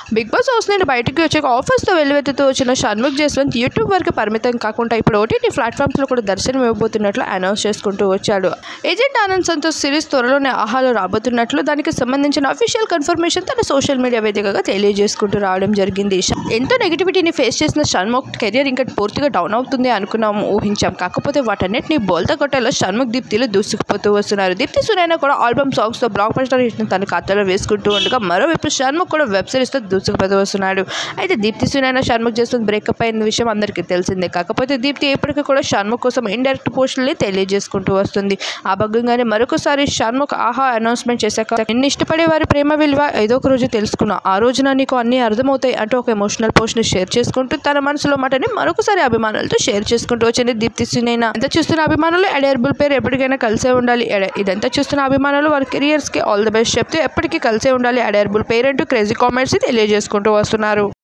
big boss house నుండి బయటికి వచ్చాక ఆఫర్స్తో వెల్లువెత్తుతూ వచ్చిన షణ్ముఖ్ జస్వంత్ యూట్యూబ్ వరకు పరిమితం కాకుండా ఇప్పుడు ఓటీటీ ప్లాట్ఫామ్స్లో కూడా దర్శనం ఇవ్వబోతున్నట్లు అనౌన్స్ చేసుకుంటూ వచ్చాడు ఏజెంట్ ఆనంద్ సంతోష్ సిరీస్ త్వరలోనే ఆహాలో రాబోతున్నట్లు దానికి సంబంధించిన అఫీషియల్ కన్ఫర్మేషన్ తన సోషల్ మీడియా వేదికగా తెలియజేసుకుంటూ రావడం జరిగింది ష- ఎంతో నెగిటివిటీని ఫేస్ చేసిన షణ్ముఖ్ కెరియర్ ఇంకా పూర్తిగా డౌన్ అవుతుంది అనుకున్నాము ఊహించాం కాకపోతే వాటన్నిటిని బోల్తా కొట్టలో షణ్ముఖ్ దీప్తిలు దూసుకుపోతూ వస్తున్నారు దీప్తి సునైనా కూడా ఆల్బమ్ సాంగ్స్తో బ్లాక్ బస్టర్ హిట్ని తన ఖాతాలో వేసుకుంటూ ఉండగా మరోవైపు షణ్ముఖ్ కూడా వెబ్ సిరీస్తో దూసుకుపోతూ వస్తున్నాడు అయితే దీప్తి సునైనా షణ్ముఖ్ చేస్తున్న బ్రేకప్ అయిన విషయం అందరికీ తెలిసిందే కాకపోతే దీప్తి ఇప్పటికీ కూడా షణ్ముఖ్ కోసం ఇండైరెక్ట్ పోస్టుల్ని తెలియజేసుకుంటూ వస్తుంది ఆ భాగంగానే మరొకసారి షణ్ముఖ్ ఆహా అనౌన్స్మెంట్ చేశాక నిన్ను ఇష్టపడే వారి ప్రేమ విలువ ఏదో ఒక రోజు తెలుసుకున్నా ఆ రోజున నీకు అన్ని అర్థమవుతాయి అంటూ ఒక ఎమోషనల్ పోస్ట్ని షేర్ చేసుకుంటూ తన మనసులో మాటని మరొకసారి అభిమానులతో షేర్ చేసుకుంటూ వచ్చింది దీప్తి సునైనా ఇదంతా చూస్తున్న అభిమానులు అడేర్బుల్ పేరు ఎప్పటికైనా కలిసే ఉండాలి ఎడ- ఇదంతా చూస్తున్న అభిమానులు వారి కెరియర్స్కి ఆల్ ది బెస్ట్ చెప్తూ ఎప్పటికీ కలిసే ఉండాలి అడేర్బుల్ పేరు అంటూ క్రేజీ కామెంట్స్ తెలియజేసుకుంటూ వస్తున్నారు